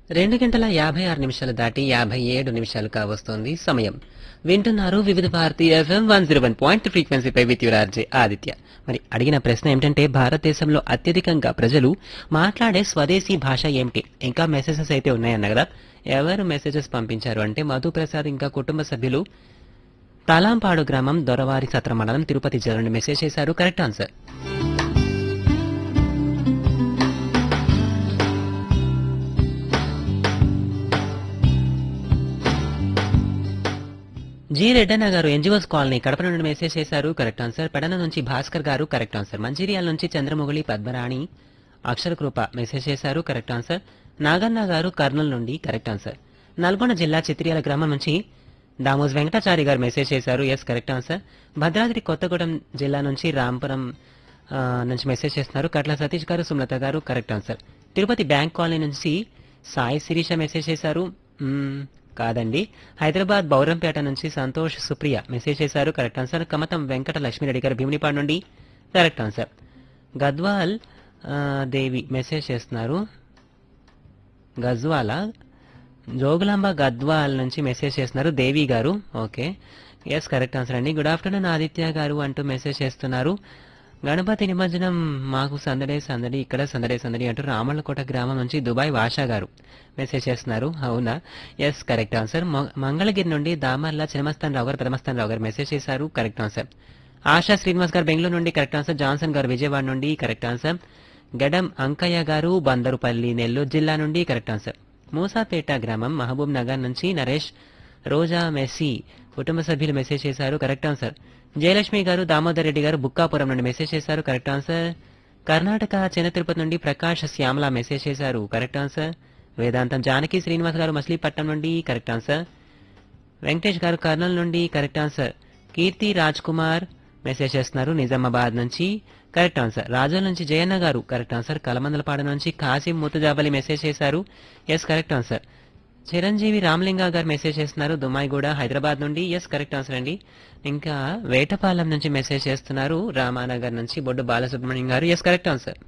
రెండు గంటల యాభై ఆరు నిమిషాలు దాటి యాభై ఏడు నిమిషాలు కావస్తోంది సమయం వింటున్నారు Vividh Bharati FM one zero one point ఫ్రీక్వెన్సీపై విత్ యువరార్జే ఆదిత్య మరి అడిగిన ప్రశ్న ఏమిటంటే భారతదేశంలో అత్యధికంగా ప్రజలు మాట్లాడే స్వదేశీ భాష ఏమిటి ఇంకా మెసేజెస్ అయితే ఉన్నాయన్న కదా ఎవరు మెసేజెస్ పంపించారు అంటే మధు ప్రసాద్ ఇంకా కుటుంబ సభ్యులు తలాంపాడు గ్రామం దొరవారి సత్ర మండలం తిరుపతి జిల్లా నుండి మెసేజ్ చేశారు కరెక్ట్ ఆన్సర్ జి రెడ్డన్న గారు ఎన్జిఓస్ కాలనీ కడప నుండి మెసేజ్ చేశారు కరెక్ట్ ఆన్సర్ పెడన నుంచి భాస్కర్ గారు కరెక్ట్ ఆన్సర్ మంచిర్యాల నుంచి చంద్రముగిలి పద్మరాణి అక్షర కృప మెసేజ్ చేశారు కరెక్ట్ ఆన్సర్ నాగన్న గారు కర్నూలు నుండి కరెక్ట్ ఆన్సర్ నల్గొండ జిల్లా చిత్రియాల గ్రామం నుంచి దామోజ్ వెంకటాచారి గారు మెసేజ్ చేశారు yes correct answer Bhadradri Kothagudem జిల్లా నుంచి రాంపురం ఆ, నుంచి మెసేజ్ చేస్తున్నారు కట్ల Satish garu Sumalatha garu correct answer Tirupati bank colony నుంచి సాయి శిరీష మెసేజ్ చేశారు మ్మ్, కాదండి హైదరాబాద్ బౌరంపేట నుంచి సంతోష్ సుప్రియ మెసేజ్ చేశారు కరెక్ట్ ఆన్సర్ కమతం వెంకట లక్ష్మీరెడ్డి గారు భీమునిపాడు నుండి కరెక్ట్ ఆన్సర్ గద్వాల్ ఆ, దేవి మెసేజ్ చేస్తున్నారు గజ్వాల జోగులాంబ గద్వాల్ నుంచి మెసేజ్ చేస్తున్నారు Devi garu okay yes correct answer అండి గుడ్ ఆఫ్టర్నూన్ ఆదిత్య గారు అంటూ మెసేజ్ చేస్తున్నారు గణపతి నిమజ్జనం మాకు సందడే సందడి ఇక్కడ సందడే సందడి అంటూ రామళ్ళకోట గ్రామం నుంచి దుబాయ్ వాషా గారు మెసేజ్ చేస్తున్నారు అవునా ఎస్ కరెక్ట్ ఆన్సర్ మ- మంగళగిరి నుండి దామర్ల చినమస్తాన్ రావు గారు పెదమస్తాన్ రావు గారు మెసేజ్ చేశారు కరెక్ట్ ఆన్సర్ ఆశా శ్రీనివాస్ గారు బెంగళూరు నుండి కరెక్ట్ ఆన్సర్ జాన్సన్ గారు విజయవాడ నుండి కరెక్ట్ ఆన్సర్ గడం అంకయ్య గారు బందరుపల్లి నెల్లూరు జిల్లా నుండి కరెక్ట్ ఆన్సర్ మూసాపేట గ్రామం మహబూబ్ నగర్ నుంచి నరేష్ రోజా మెస్సీ కుటుంబ సభ్యులు మెసేజ్ చేశారు కరెక్ట్ ఆన్సర్ జయలక్ష్మి గారు దామోదర్ రెడ్డి గారు బుక్కాపురం నుండి మెసేజ్ చేశారు కరెక్ట్ ఆన్సర్ కర్ణాటక చిన్న తిరుపతి నుండి ప్రకాష్ శ్యామల మెసేజ్ చేశారు కరెక్ట్ ఆన్సర్ వేదాంతం జానకి శ్రీనివాస్ గారు మచిలీపట్నం నుండి కరెక్ట్ ఆన్సర్ వెంకటేష్ గారు కర్నూలు నుండి correct answer Keerthi Raj Kumar message చేస్తున్నారు నిజామాబాద్ నుంచి కరెక్ట్ ఆన్సర్ రాజోల్ నుంచి జయన్న గారు కరెక్ట్ ఆన్సర్ కలమందలపాడు నుంచి కాసిం ముతుజాబలి మెసేజ్ చేశారు yes correct answer Chiranjeevi Ramalinga garu message చేస్తున్నారు దుమాయిగూడ హైదరాబాద్ నుండి ఎస్ కరెక్ట్ ఆన్సర్ అండి ఇంకా వేటపాలెం నుంచి మెసేజ్ చేస్తున్నారు రామానగర్ నుంచి బొడ్డు బాలసుబ్రహ్మణ్యం గారు ఎస్ కరెక్ట్ ఆన్సర్